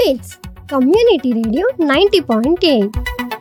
MITS Community Radio 90.8.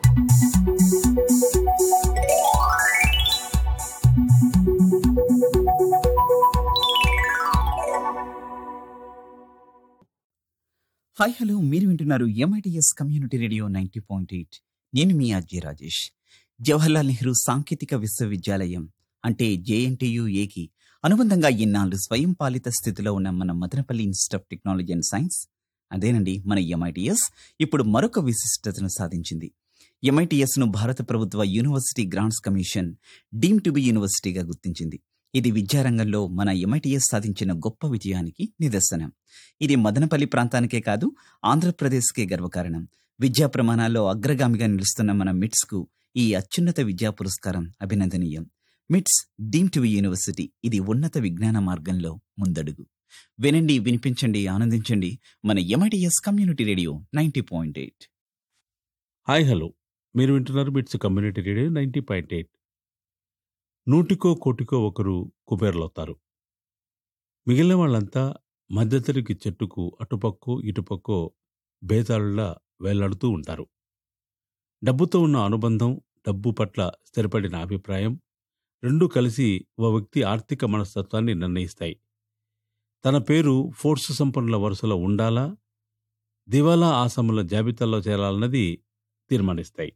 Hi hello మీరు వింటున్నారు MITS community radio ninety point eight నేను మీ అజయ్ రాజేష్ జవహర్లాల్ నెహ్రూ సాంకేతిక విశ్వవిద్యాలయం అంటే జేఎన్టీయుఏకి అనుబంధంగా ఇన్నాళ్ళు స్వయం పాలిత స్థితిలో ఉన్న మన Madanapalle institute of technology and science అదేనండి మన ఎంఐటిఎస్ ఇప్పుడు మరొక విశిష్టతను సాధించింది ఎంఐటిఎస్ ను భారత ప్రభుత్వ university grants commission deem to be యూనివర్సిటీగా గుర్తించింది ఇది విద్యారంగంలో మన ఎంఐటిఎస్ సాధించిన గొప్ప విజయానికి నిదర్శనం ఇది మదనపల్లి ప్రాంతానికే కాదు ఆంధ్రప్రదేశ్కే గర్వకారణం విద్యా ప్రమాణాల్లో అగ్రగామిగా నిలుస్తున్న మన మిట్స్ కు ఈ అత్యున్నత విద్యా పురస్కారం అభినందనీయం మిట్స్ డీమ్ టు యూనివర్సిటీ ఇది ఉన్నత విజ్ఞాన మార్గంలో ముందడుగు వినండి వినిపించండి ఆనందించండి మన MITS community radio ninety point eight hi hello మీరు వింటున్నారు BITS community radio ninety point eight నూటికో కోటికో ఒకరు కుబేర్లవుతారు మిగిలిన వాళ్ళంతా మధ్యతరగతి చెట్టుకు అటుపక్కో ఇటుపక్కో బేతాళులా వేలాడుతూ ఉంటారు డబ్బుతో ఉన్న అనుబంధం డబ్బు పట్ల స్థిరపడిన అభిప్రాయం రెండూ కలిసి ఓ వ్యక్తి ఆర్థిక మనస్తత్వాన్ని నిర్ణయిస్తాయి తన పేరు ఫోర్స్ సంపన్నుల వరుసలో ఉండాలా దివాలా ఆసముల జాబితాలో చేరాలన్నది తీర్మానిస్తాయి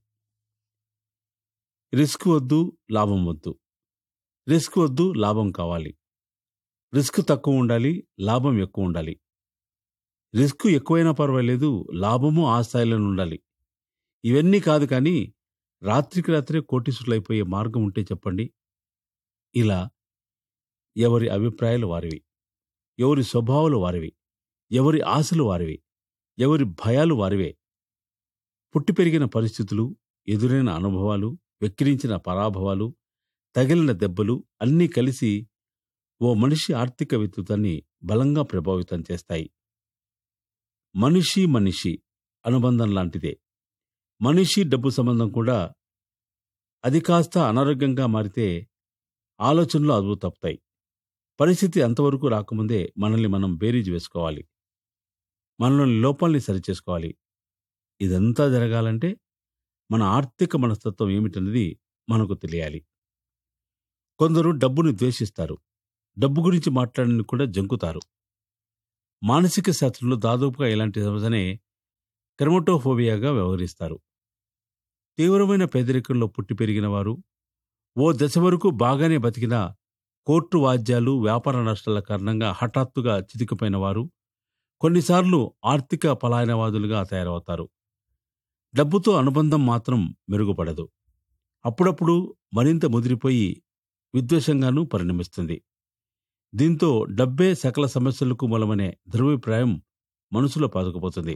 రిస్క్ వద్దు లాభం వద్దు రిస్క్ వద్దు లాభం కావాలి రిస్క్ తక్కువ ఉండాలి లాభం ఎక్కువ ఉండాలి రిస్క్ ఎక్కువైనా పర్వాలేదు లాభము ఆ స్థాయిలోనే ఉండాలి ఇవన్నీ కాదు కానీ రాత్రికి రాత్రే కోటీసులైపోయే మార్గం ఉంటే చెప్పండి ఇలా ఎవరి అభిప్రాయాలు వారివి ఎవరి స్వభావాలు వారివి ఎవరి ఆశలు వారివి ఎవరి భయాలు వారివే పుట్టి పెరిగిన పరిస్థితులు ఎదురైన అనుభవాలు వెక్కిరించిన పరాభవాలు తగిలిన దెబ్బలు అన్నీ కలిసి ఓ మనిషి ఆర్థిక వ్యక్తిత్వాన్ని బలంగా ప్రభావితం చేస్తాయి మనిషి మనిషి అనుబంధం లాంటిదే మనిషి డబ్బు సంబంధం కూడా అది కాస్త అనారోగ్యంగా మారితే ఆలోచనలు అదుపు తప్పుతాయి పరిస్థితి అంతవరకు రాకముందే మనల్ని మనం బేరీజు వేసుకోవాలి మనలోని లోపాల్ని సరిచేసుకోవాలి ఇదంతా జరగాలంటే మన ఆర్థిక మనస్తత్వం ఏమిటన్నది మనకు తెలియాలి కొందరు డబ్బును ద్వేషిస్తారు డబ్బు గురించి మాట్లాడని కూడా జంకుతారు మానసిక శాస్త్రంలో దాదాపుగా ఇలాంటి సమస్యనే క్రమటోఫోబియాగా వ్యవహరిస్తారు తీవ్రమైన పేదరికంలో పుట్టి పెరిగిన వారు ఓ దశ వరకు బాగానే బతికినా కోర్టు వాద్యాలు వ్యాపార నష్టాల కారణంగా హఠాత్తుగా చితికిపోయిన వారు కొన్నిసార్లు ఆర్థిక పలాయనవాదులుగా తయారవుతారు డబ్బుతో అనుబంధం మాత్రం మెరుగుపడదు అప్పుడప్పుడు మరింత ముదిరిపోయి విద్వేషంగానూ పరిణమిస్తుంది దీంతో డబ్బే సకల సమస్యలకు మూలమనే ధృవీప్రాయం మనసులో పాదుకుపోతుంది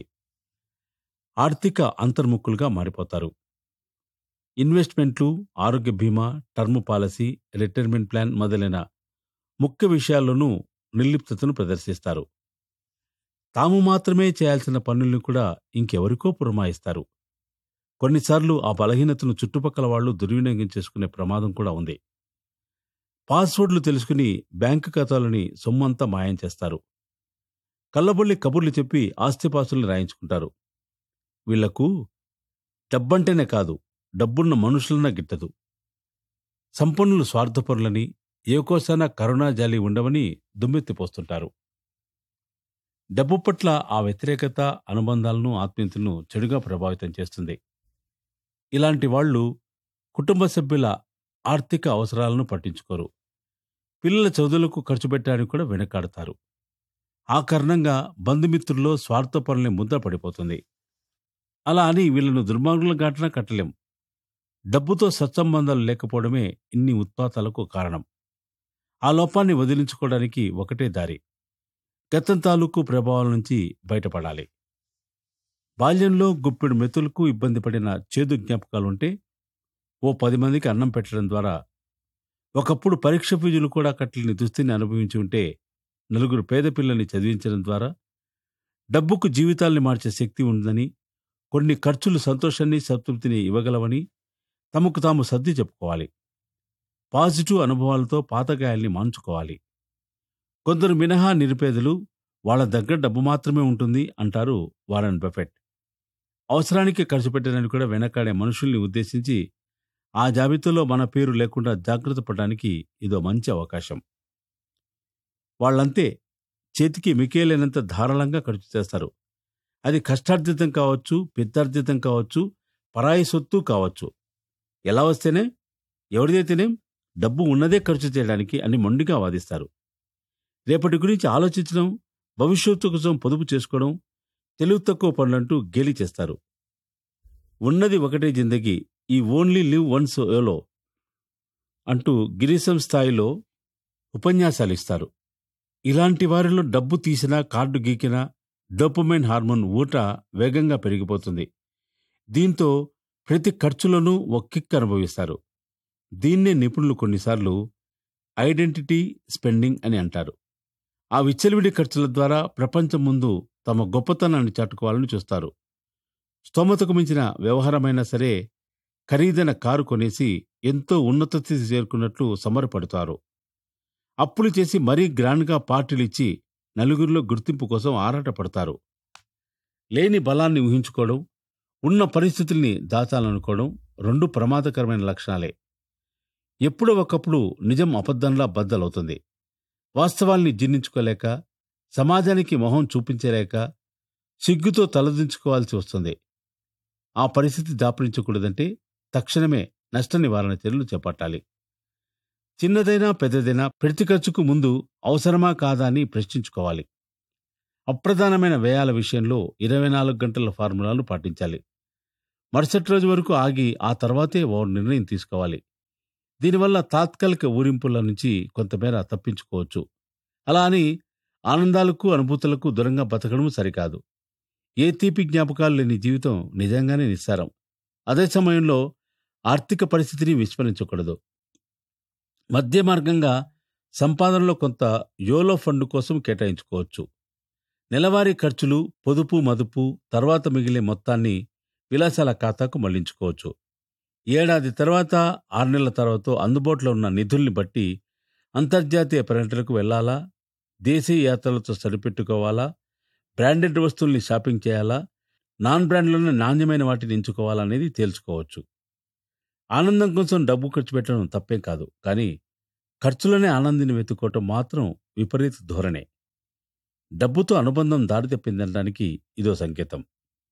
ఆర్థిక అంతర్ముఖులుగా మారిపోతారు ఇన్వెస్ట్మెంట్లు ఆరోగ్య బీమా టర్మ్ పాలసీ రిటైర్మెంట్ ప్లాన్ మొదలైన ముఖ్య విషయాల్లోనూ నిర్లిప్తతను ప్రదర్శిస్తారు తాము మాత్రమే చేయాల్సిన పనుల్ని కూడా ఇంకెవరికో పురమాయిస్తారు కొన్నిసార్లు ఆ బలహీనతను చుట్టుపక్కల వాళ్ళు దుర్వినియోగం చేసుకునే ప్రమాదం కూడా ఉంది పాస్వర్డ్లు తెలుసుకుని బ్యాంకు ఖాతాలని సొమ్మంతా మాయం చేస్తారు కళ్ళబొల్లి కబుర్లు చెప్పి ఆస్తిపాస్తుల్ని రాయించుకుంటారు వీళ్లకు డబ్బంటేనే కాదు డబ్బున్న మనుషులన్నా గిట్టదు సంపన్నులు స్వార్థపరులని ఏకోసాన కరుణాజాలి ఉండవని దుమ్మెత్తిపోస్తుంటారు డబ్బు పట్ల ఆ వ్యతిరేకత అనుబంధాలను ఆత్మీయతలను చెడుగా ప్రభావితం చేస్తుంది ఇలాంటి వాళ్ళు కుటుంబ సభ్యుల ఆర్థిక అవసరాలను పట్టించుకోరు పిల్లల చదువులకు ఖర్చు పెట్టడానికి కూడా వెనకాడతారు ఆ కారణంగా బంధుమిత్రుల్లో స్వార్థపరులనే ముద్ర పడిపోతుంది అలా అని వీళ్ళను దుర్మార్గుల ఘటన కట్టలేం డబ్బుతో సత్సంబంధాలు లేకపోవడమే ఇన్ని ఉత్పాతాలకు కారణం ఆ లోపాన్ని వదిలించుకోవడానికి ఒకటే దారి గతం తాలూకు ప్రభావాల నుంచి బయటపడాలి బాల్యంలో గుప్పెడు మెతులకు ఇబ్బంది పడిన చేదు జ్ఞాపకాలుంటే ఓ పది మందికి అన్నం పెట్టడం ద్వారా ఒకప్పుడు పరీక్ష ఫీజులు కూడా కట్టలేని దుస్థితిని అనుభవించి ఉంటే నలుగురు పేద పిల్లల్ని చదివించడం ద్వారా డబ్బుకు జీవితాల్ని మార్చే శక్తి ఉందని కొన్ని ఖర్చులు సంతోషాన్ని సంతృప్తిని ఇవ్వగలవని తమకు తాము సర్ది చెప్పుకోవాలి పాజిటివ్ అనుభవాలతో పాతగాయాల్ని మాంచుకోవాలి కొందరు మినహా నిరుపేదలు వాళ్ళ దగ్గర డబ్బు మాత్రమే ఉంటుంది అంటారు వారన్ బఫెట్ అవసరానికి ఖర్చు పెట్టడానికి కూడా వెనకాడే మనుషుల్ని ఉద్దేశించి ఆ జాబితాలో మన పేరు లేకుండా జాగ్రత్త పడడానికి ఇదో మంచి అవకాశం వాళ్ళంతే చేతికి మికేలేనంత ధారాళంగా ఖర్చు చేస్తారు అది కష్టార్జితం కావచ్చు పిత్తార్జితం కావచ్చు పరాయి సొత్తు కావచ్చు ఎలా వస్తేనే ఎవరిదైతేనే డబ్బు ఉన్నదే ఖర్చు చేయడానికి అని మొండిగా వాదిస్తారు రేపటి గురించి ఆలోచించడం భవిష్యత్తు కోసం పొదుపు చేసుకోవడం తెలివి తక్కువ పనులంటూ గేలి చేస్తారు ఉన్నది ఒకటే జిందగీ ఈ ఓన్లీ లివ్ వన్స్ ఏలో అంటూ గిరీశం స్థాయిలో ఉపన్యాసాలు ఇస్తారు ఇలాంటి వారిలో డబ్బు తీసినా కార్డు గీకినా డోపమైన్ హార్మోన్ ఊట వేగంగా పెరిగిపోతుంది దీంతో ప్రతి ఖర్చులోనూ ఒక కిక్ అనుభవిస్తారు దీన్నే నిపుణులు కొన్నిసార్లు ఐడెంటిటీ స్పెండింగ్ అని అంటారు ఆ విచ్చలవిడి ఖర్చుల ద్వారా ప్రపంచం ముందు తమ గొప్పతనాన్ని చాటుకోవాలని చూస్తారు స్తోమతకు మించిన వ్యవహారమైనా సరే ఖరీదైన కారు కొనేసి ఎంతో ఉన్నత స్థితి చేరుకున్నట్లు సమరపడతారు అప్పులు చేసి మరీ గ్రాండ్గా పార్టీలు ఇచ్చి నలుగురిలో గుర్తింపు కోసం ఆరాటపడతారు లేని బలాన్ని ఊహించుకోవడం ఉన్న పరిస్థితుల్ని దాచాలనుకోవడం రెండు ప్రమాదకరమైన లక్షణాలే ఎప్పుడో ఒకప్పుడు నిజం అబద్ధంలా బద్దలవుతుంది వాస్తవాల్ని జీర్ణించుకోలేక సమాజానికి మొహం చూపించలేక సిగ్గుతో తలదించుకోవాల్సి వస్తుంది ఆ పరిస్థితి దాపరించకూడదంటే తక్షణమే నష్ట నివారణ చర్యలు చేపట్టాలి చిన్నదైనా పెద్దదైనా ప్రతి ఖర్చుకు ముందు అవసరమా కాదా అని ప్రశ్నించుకోవాలి అప్రధానమైన వ్యయాల విషయంలో ఇరవై నాలుగు గంటల ఫార్ములాను పాటించాలి మరుసటి రోజు వరకు ఆగి ఆ తర్వాతే ఓ నిర్ణయం తీసుకోవాలి దీనివల్ల తాత్కాలిక ఊరింపుల నుంచి కొంతమేర తప్పించుకోవచ్చు అలా అని ఆనందాలకు అనుభూతులకు దూరంగా బతకడం సరికాదు ఏ తీపి జ్ఞాపకాలు లేని జీవితం నిజంగానే నిస్సారం అదే సమయంలో ఆర్థిక పరిస్థితిని విస్మరించకూడదు మధ్య మార్గంగా సంపాదనలో కొంత యోలో ఫండ్ కోసం కేటాయించుకోవచ్చు నెలవారీ ఖర్చులు పొదుపు మదుపు తర్వాత మిగిలే మొత్తాన్ని విలాసాల ఖాతాకు మళ్లించుకోవచ్చు ఏడాది తర్వాత ఆరు నెలల తర్వాత అందుబాటులో ఉన్న నిధుల్ని బట్టి అంతర్జాతీయ పర్యటనకు వెళ్లాలా దేశీయ యాత్రలతో సరిపెట్టుకోవాలా బ్రాండెడ్ వస్తువుల్ని షాపింగ్ చేయాలా నాన్ బ్రాండ్లోనే నాణ్యమైన వాటిని ఎంచుకోవాలా అనేది తేల్చుకోవచ్చు ఆనందం కోసం డబ్బు ఖర్చు పెట్టడం తప్పేం కాదు కానీ ఖర్చులోనే ఆనందిని వెతుక్కోవటం మాత్రం విపరీత ధోరణే డబ్బుతో అనుబంధం దారి తప్పిందనడానికి ఇదో సంకేతం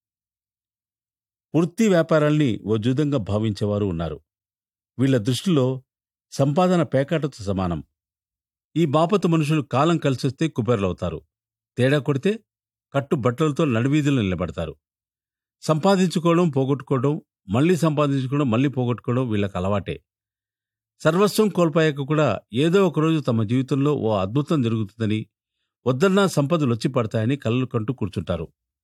వృత్తి వ్యాపారాల్ని ఓ జూదంగా భావించేవారు ఉన్నారు వీళ్ళ దృష్టిలో సంపాదన పేకాటతో సమానం ఈ బాపతు మనుషులు కాలం కలిసొస్తే కుబేర్లవుతారు తేడా కొడితే కట్టు బట్టలతో నడివీధులు నిలబడతారు సంపాదించుకోవడం పోగొట్టుకోవడం మళ్ళీ సంపాదించుకోవడం మళ్ళీ పోగొట్టుకోవడం వీళ్ళకి అలవాటే సర్వస్వం కోల్పోయాక కూడా ఏదో ఒకరోజు తమ జీవితంలో ఓ అద్భుతం జరుగుతుందని వద్దన్నా సంపదలు వచ్చి పడతాయని కళ్ళు కంటూ కూర్చుంటారు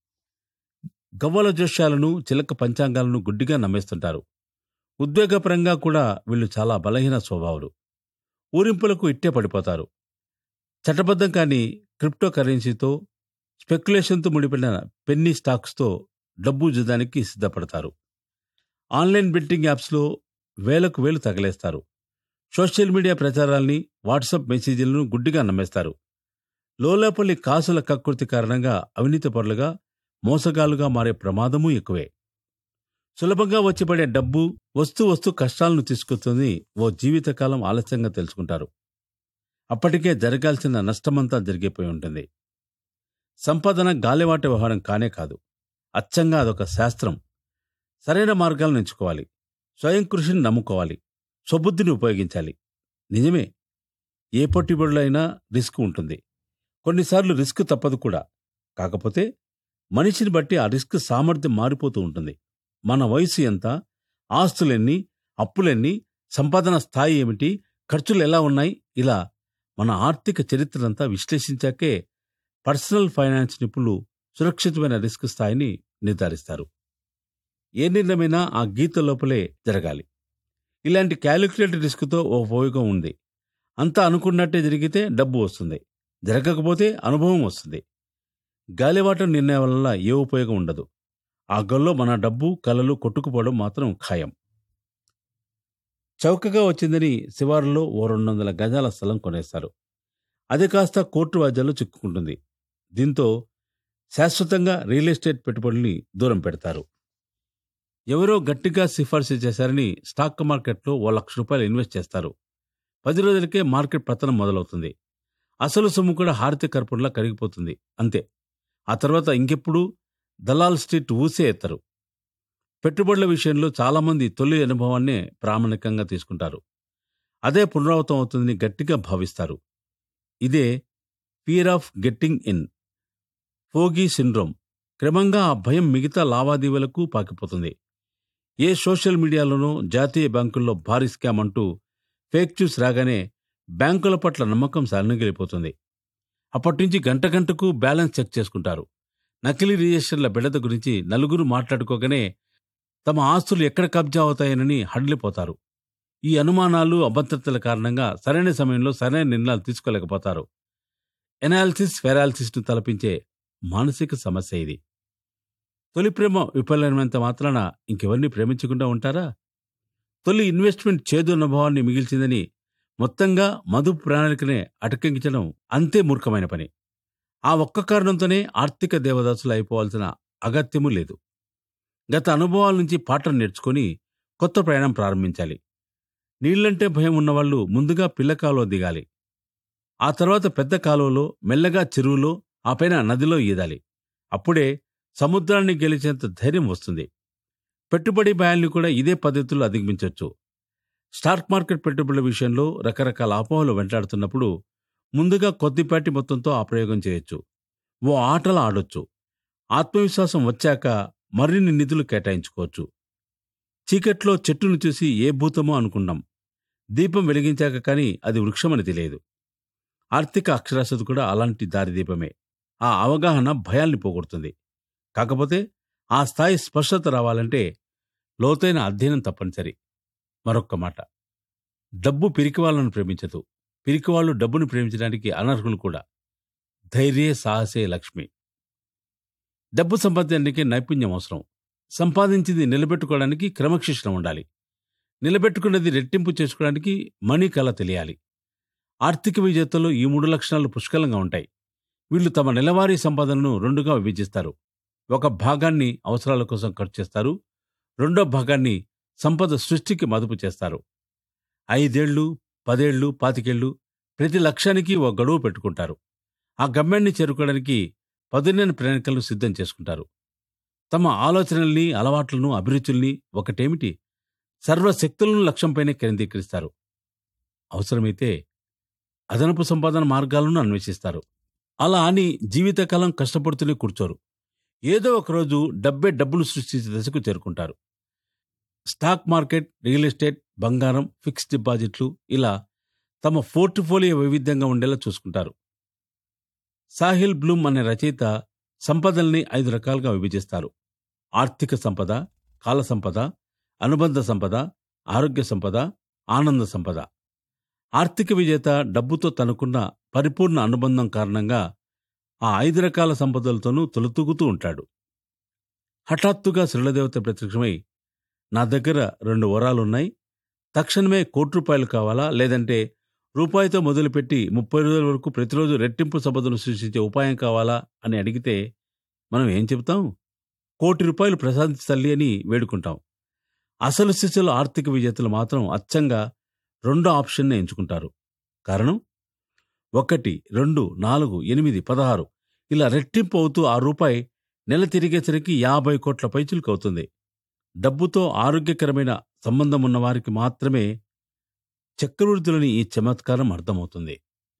గవ్వల జోష్యాలను చిలక పంచాంగాలను గుడ్డిగా నమ్మేస్తుంటారు ఉద్వేగపరంగా కూడా వీళ్ళు చాలా బలహీన స్వభావులు ఊరింపులకు ఇట్టే పడిపోతారు చట్టబద్ధం కాని క్రిప్టో కరెన్సీతో స్పెక్యులేషన్తో ముడిపడిన పెన్నీ స్టాక్స్తో డబ్బు జుదానికి సిద్ధపడతారు ఆన్లైన్ బెట్టింగ్ యాప్స్లో వేలకు వేలు తగలేస్తారు సోషల్ మీడియా ప్రచారాల్ని వాట్సాప్ మెసేజీలను గుడ్డిగా నమ్మేస్తారు లోలాపల్లి కాసుల కకృతి కారణంగా అవినీతి పరులుగా మోసగాలుగా మారే ప్రమాదమూ ఎక్కువే సులభంగా వచ్చిపడే డబ్బు వస్తూ వస్తూ కష్టాలను తీసుకొస్తుంది ఓ జీవితకాలం ఆలస్యంగా తెలుసుకుంటారు అప్పటికే జరగాల్సిన నష్టమంతా జరిగిపోయి ఉంటుంది సంపాదన గాలివాట వ్యవహారం కానే కాదు అచ్చంగా అదొక శాస్త్రం సరైన మార్గాలను ఎంచుకోవాలి స్వయం కృషిని నమ్ముకోవాలి స్వబుద్ధిని ఉపయోగించాలి నిజమే ఏ పెట్టుబడులైనా రిస్క్ ఉంటుంది కొన్నిసార్లు రిస్క్ తప్పదు కూడా కాకపోతే మనిషిని బట్టి ఆ రిస్క్ సామర్థ్యం మారిపోతూ ఉంటుంది మన వయసు ఎంత ఆస్తులెన్ని అప్పులెన్ని సంపాదన స్థాయి ఏమిటి ఖర్చులు ఎలా ఉన్నాయి ఇలా మన ఆర్థిక చరిత్రనంతా విశ్లేషించాకే పర్సనల్ ఫైనాన్స్ నిపుణులు సురక్షితమైన రిస్క్ స్థాయిని నిర్ధారిస్తారు ఏ నిర్ణయమైనా ఆ గీత లోపలే జరగాలి ఇలాంటి క్యాలిక్యులేటెడ్ రిస్క్తో ఓ ఉపయోగం ఉంది అంతా అనుకున్నట్టే జరిగితే డబ్బు వస్తుంది జరగకపోతే అనుభవం వస్తుంది గాలివాటం నిర్ణయం వల్ల ఏ ఉపయోగం ఉండదు ఆ గల్లో మన డబ్బు కలలు కొట్టుకుపోవడం మాత్రం ఖాయం చౌకగా వచ్చిందని శివారులో ఓ రెండు వందల గజాల స్థలం కొనేస్తారు అది కాస్త కోర్టు వాద్యాల్లో చిక్కుకుంటుంది దీంతో శాశ్వతంగా రియల్ ఎస్టేట్ పెట్టుబడుల్ని దూరం పెడతారు ఎవరో గట్టిగా సిఫార్సు చేశారని స్టాక్ మార్కెట్లో ఓ లక్ష రూపాయలు ఇన్వెస్ట్ చేస్తారు పది రోజులకే మార్కెట్ పతనం మొదలవుతుంది అసలు సొమ్ము కూడా హారతి కర్పూరంలా కరిగిపోతుంది అంతే ఆ తర్వాత ఇంకెప్పుడు దలాల్ స్ట్రీట్ ఊసే ఎత్తరు పెట్టుబడుల విషయంలో చాలామంది తొలి అనుభవాన్నే ప్రామాణికంగా తీసుకుంటారు అదే పునరావృతం అవుతుందని గట్టిగా భావిస్తారు ఇదే fear of getting in foggy syndrome క్రమంగా ఆ భయం మిగతా లావాదేవీలకు పాకిపోతుంది ఏ సోషల్ మీడియాలోనూ జాతీయ బ్యాంకుల్లో భారీ స్కామ్ అంటూ ఫేక్ న్యూస్ రాగానే బ్యాంకుల పట్ల నమ్మకం సన్నగిలిపోతుంది అప్పటి నుంచి గంట గంటకు బ్యాలెన్స్ చెక్ చేసుకుంటారు నకిలీ రిజిస్టర్ల బిడత గురించి నలుగురు మాట్లాడుకోగానే తమ ఆస్తులు ఎక్కడ కబ్జా అవుతాయనని హడలిపోతారు ఈ అనుమానాలు అభద్రతల కారణంగా సరైన సమయంలో సరైన నిర్ణయాలు తీసుకోలేకపోతారు ఎనాలిసిస్ ఫెరాలిసిస్ను తలపించే మానసిక సమస్య ఇది తొలి ప్రేమ విఫలమైనంత మాత్రాన ఇంకెవరిని ప్రేమించకుండా ఉంటారా తొలి ఇన్వెస్ట్మెంట్ చేదు అనుభవాన్ని మిగిల్చిందని మొత్తంగా మధు ప్రణాళికనే అటకెంకించడం అంతే మూర్ఖమైన పని ఆ ఒక్క కారణంతోనే ఆర్థిక దేవదాసులు అయిపోవాల్సిన అగత్యము లేదు గత అనుభవాల నుంచి పాఠం నేర్చుకొని కొత్త ప్రయాణం ప్రారంభించాలి నీళ్లంటే భయం ఉన్నవాళ్లు ముందుగా పిల్ల కాలువ దిగాలి ఆ తర్వాత పెద్ద కాలువలో మెల్లగా చెరువులో ఆ పైన నదిలో ఈదాలి అప్పుడే సముద్రాన్ని గెలిచేంత ధైర్యం వస్తుంది పెట్టుబడి భయాల్ని కూడా ఇదే పద్ధతిలో అధిగమించవచ్చు స్టాక్ మార్కెట్ పెట్టుబడుల విషయంలో రకరకాల అపోహలు వెంటాడుతున్నప్పుడు ముందుగా కొద్దిపాటి మొత్తంతో ఆ ప్రయోగం చేయొచ్చు ఓ ఆటలు ఆడొచ్చు ఆత్మవిశ్వాసం వచ్చాక మరిన్ని నిధులు కేటాయించుకోవచ్చు చీకట్లో చెట్టును చూసి ఏ భూతమో అనుకున్నాం దీపం వెలిగించాక కానీ అది వృక్షమని తెలియదు ఆర్థిక అక్షరాస్యత కూడా అలాంటి దారిదీపమే ఆ అవగాహన భయాల్ని పోగొడుతుంది కాకపోతే ఆ స్థాయి స్పష్టత రావాలంటే లోతైన అధ్యయనం తప్పనిసరి మరొక్క మాట డబ్బు పిరికివాళ్లను ప్రేమించదు పిరికివాళ్లు డబ్బును ప్రేమించడానికి అనర్హులు కూడా ధైర్యే సాహసే లక్ష్మి డబ్బు సంపాదించడానికి నైపుణ్యం అవసరం సంపాదించింది నిలబెట్టుకోవడానికి క్రమశిక్షణ ఉండాలి నిలబెట్టుకున్నది రెట్టింపు చేసుకోవడానికి మనీ కళ తెలియాలి ఆర్థిక విజేతల్లో ఈ మూడు లక్షణాలు పుష్కలంగా ఉంటాయి వీళ్ళు తమ నెలవారీ సంపాదనను రెండుగా విభజిస్తారు ఒక భాగాన్ని అవసరాల కోసం ఖర్చు చేస్తారు రెండో భాగాన్ని సంపద సృష్టికి మదుపు చేస్తారు ఐదేళ్లు పదేళ్లు పాతికేళ్లు ప్రతి లక్ష్యానికి ఒక గడువు పెట్టుకుంటారు ఆ గమ్యాన్ని చేరుకోవడానికి పదునైన ప్రణాళికలను సిద్ధం చేసుకుంటారు తమ ఆలోచనల్ని అలవాట్లను అభిరుచుల్ని ఒకటేమిటి సర్వశక్తులను లక్ష్యంపైనే కేంద్రీకరిస్తారు అవసరమైతే అదనపు సంపాదన మార్గాలను అన్వేషిస్తారు అలా అని జీవితకాలం కష్టపడుతూనే కూర్చోరు ఏదో ఒకరోజు డబ్బే డబ్బును సృష్టించే దశకు చేరుకుంటారు స్టాక్ మార్కెట్ రియల్ ఎస్టేట్ బంగారం ఫిక్స్డ్ డిపాజిట్లు ఇలా తమ పోర్ట్ఫోలియో వైవిధ్యంగా ఉండేలా చూసుకుంటారు సాహిల్ బ్లూమ్ అనే రచయిత సంపదల్ని ఐదు రకాలుగా విభజిస్తారు ఆర్థిక సంపద కాల సంపద అనుబంధ సంపద ఆరోగ్య సంపద ఆనంద సంపద ఆర్థిక విజేత డబ్బుతో తనకున్న పరిపూర్ణ అనుబంధం కారణంగా ఆ ఐదు రకాల సంపదలతోనూ తొలుతూగుతూ ఉంటాడు హఠాత్తుగా శ్రీలదేవత ప్రత్యక్షమై నా దగ్గర రెండు వరాలున్నాయి తక్షణమే కోటి రూపాయలు కావాలా లేదంటే రూపాయితో మొదలుపెట్టి ముప్పై రోజుల వరకు ప్రతిరోజు రెట్టింపు సంపదను సృష్టించే ఉపాయం కావాలా అని అడిగితే మనం ఏం చెబుతాం కోటి రూపాయలు ప్రసాదించు తల్లి అని వేడుకుంటాం అసలు స్థితిలో ఆర్థిక విజేతలు మాత్రం అచ్చంగా రెండో ఆప్షన్నే ఎంచుకుంటారు కారణం ఒకటి రెండు నాలుగు ఎనిమిది పదహారు ఇలా రెట్టింపు అవుతూ ఆ రూపాయి నెల తిరిగేసరికి యాభై కోట్ల పైచులకు అవుతుంది డబ్బుతో ఆరోగ్యకరమైన సంబంధం ఉన్న వారికి మాత్రమే చక్రవృద్ధులని ఈ చమత్కారం అర్థమవుతుంది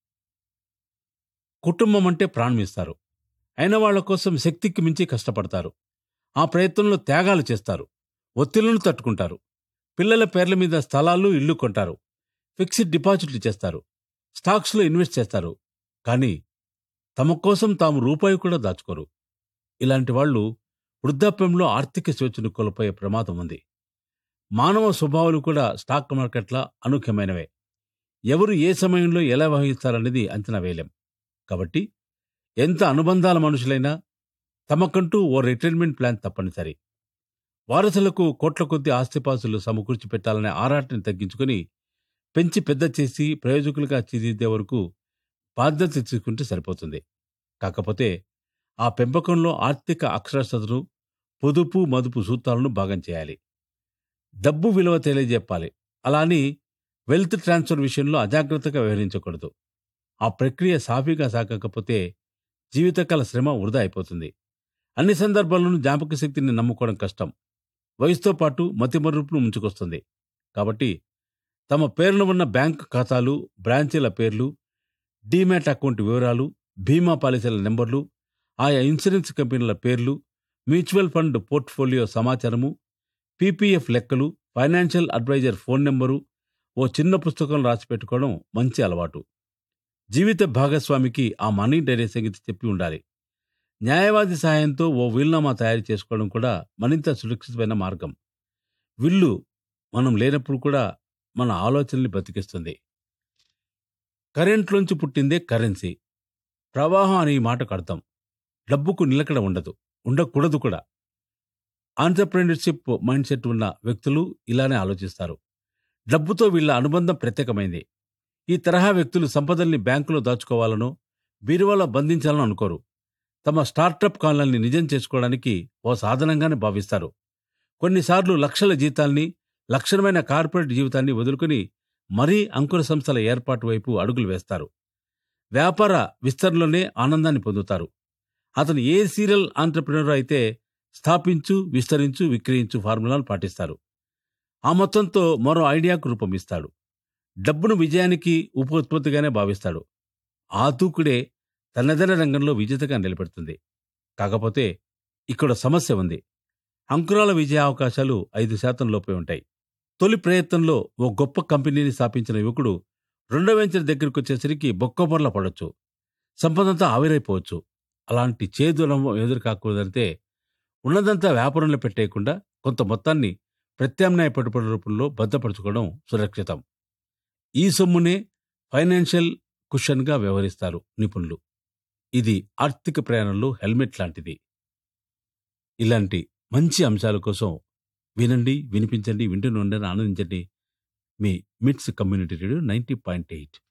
కుటుంబం అంటే ప్రాణం ఇస్తారు అయిన వాళ్ల కోసం శక్తికి మించి కష్టపడతారు ఆ ప్రయత్నంలో త్యాగాలు చేస్తారు ఒత్తిళ్లను తట్టుకుంటారు పిల్లల పేర్ల మీద స్థలాలు ఇల్లు కొంటారు ఫిక్స్డ్ డిపాజిట్లు చేస్తారు స్టాక్స్లో ఇన్వెస్ట్ చేస్తారు కానీ తమ కోసం తాము రూపాయి కూడా దాచుకోరు ఇలాంటి వాళ్ళు వృద్ధాప్యంలో ఆర్థిక స్వేచ్ఛను కోల్పోయే ప్రమాదం ఉంది మానవ స్వభావాలు కూడా స్టాక్ మార్కెట్ల అనూఖ్యమైనవే ఎవరు ఏ సమయంలో ఎలా వహిస్తారనేది అంచనా వేయలేం కాబట్టి ఎంత అనుబంధాల మనుషులైనా తమకంటూ ఓ రిటైర్మెంట్ ప్లాన్ తప్పనిసరి వారసులకు కోట్ల కొద్ది ఆస్తిపాసులు సమకూర్చి పెట్టాలనే ఆరాటని తగ్గించుకొని పెంచి పెద్ద చేసి ప్రయోజకులుగా తీర్చిదిద్దే వరకు బాధ్యత తీసుకుంటే సరిపోతుంది కాకపోతే ఆ పెంపకంలో ఆర్థిక అక్షరాస్యతను పొదుపు మదుపు సూత్రాలను భాగం చేయాలి డబ్బు విలువ తెలియజెప్పాలి అలాని వెల్త్ ట్రాన్స్ఫర్ విషయంలో అజాగ్రత్తగా వ్యవహరించకూడదు ఆ ప్రక్రియ సాఫీగా సాగకపోతే జీవితకాల శ్రమ వృధా అయిపోతుంది అన్ని సందర్భాల్లోనూ జ్ఞాపక శక్తిని నమ్ముకోవడం కష్టం వయసుతో పాటు మతిమరుపును ముంచుకొస్తుంది కాబట్టి తమ పేర్లు ఉన్న బ్యాంక్ ఖాతాలు బ్రాంచీల పేర్లు డీమ్యాట్ అకౌంట్ వివరాలు బీమా పాలసీల నెంబర్లు ఆయా ఇన్సూరెన్స్ కంపెనీల పేర్లు మ్యూచువల్ ఫండ్ పోర్ట్ఫోలియో సమాచారము పీపీఎఫ్ లెక్కలు ఫైనాన్షియల్ అడ్వైజర్ ఫోన్ నెంబరు ఓ చిన్న పుస్తకం రాసి పెట్టుకోవడం మంచి అలవాటు జీవిత భాగస్వామికి ఆ మనీ డైరీ సంగతి చెప్పి ఉండాలి న్యాయవాది సహాయంతో ఓ వీల్నామా తయారు చేసుకోవడం కూడా మరింత సురక్షితమైన మార్గం విల్లు మనం లేనప్పుడు కూడా మన ఆలోచనల్ని బతికిస్తుంది కరెంట్లోంచి పుట్టిందే కరెన్సీ ప్రవాహం అనే ఈ మాటకు అర్థం డబ్బుకు నిలకడ ఉండదు ఉండకూడదు కూడా ఆంటర్ప్రెన్యూర్షిప్ మైండ్ సెట్ ఉన్న వ్యక్తులు ఇలానే ఆలోచిస్తారు డబ్బుతో వీళ్ళ అనుబంధం ప్రత్యేకమైంది ఈ తరహా వ్యక్తులు సంపదల్ని బ్యాంకులో దాచుకోవాలనో బీరువాలో బంధించాలని అనుకోరు తమ స్టార్టప్ కాలాన్ని నిజం చేసుకోవడానికి ఓ సాధనంగానే భావిస్తారు కొన్నిసార్లు లక్షల జీతాల్ని లక్షణమైన కార్పొరేట్ జీవితాన్ని వదులుకుని మరీ అంకుర సంస్థల ఏర్పాటు వైపు అడుగులు వేస్తారు వ్యాపార విస్తరణలోనే ఆనందాన్ని పొందుతారు అతను ఏ సీరియల్ ఆంటర్ప్రినర్ అయితే స్థాపించు విస్తరించు విక్రయించు ఫార్ములాను పాటిస్తారు ఆ మొత్తంతో మరో ఐడియాకు రూపమిస్తాడు డబ్బును విజయానికి ఉపోత్పత్తిగానే భావిస్తాడు ఆ తూకుడే తనదైన రంగంలో విజేతగా నిలబెడుతుంది కాకపోతే ఇక్కడ సమస్య ఉంది అంకురాల విజయ అవకాశాలు ఐదు శాతం లోపే ఉంటాయి తొలి ప్రయత్నంలో ఓ గొప్ప కంపెనీని స్థాపించిన యువకుడు రెండో వెంచర్ దగ్గరికి వచ్చేసరికి బొక్కబొర్ల పడొచ్చు సంపదంతా ఆవిరైపోవచ్చు అలాంటి చేదు అనుభవం ఎదురు కాకూడదంటే ఉన్నదంతా వ్యాపారంలో పెట్టేయకుండా కొంత మొత్తాన్ని ప్రత్యామ్నాయ పెట్టుబడి రూపంలో భద్రపరచుకోవడం సురక్షితం ఈ సొమ్మునే ఫైనాన్షియల్ కుషన్గా వ్యవహరిస్తారు నిపుణులు ఇది ఆర్థిక ప్రయాణంలో హెల్మెట్ లాంటిది ఇలాంటి మంచి అంశాల కోసం వినండి వినిపించండి వింటూనే ఉండండి ఆనందించండి మీ MITS community radio ninety point eight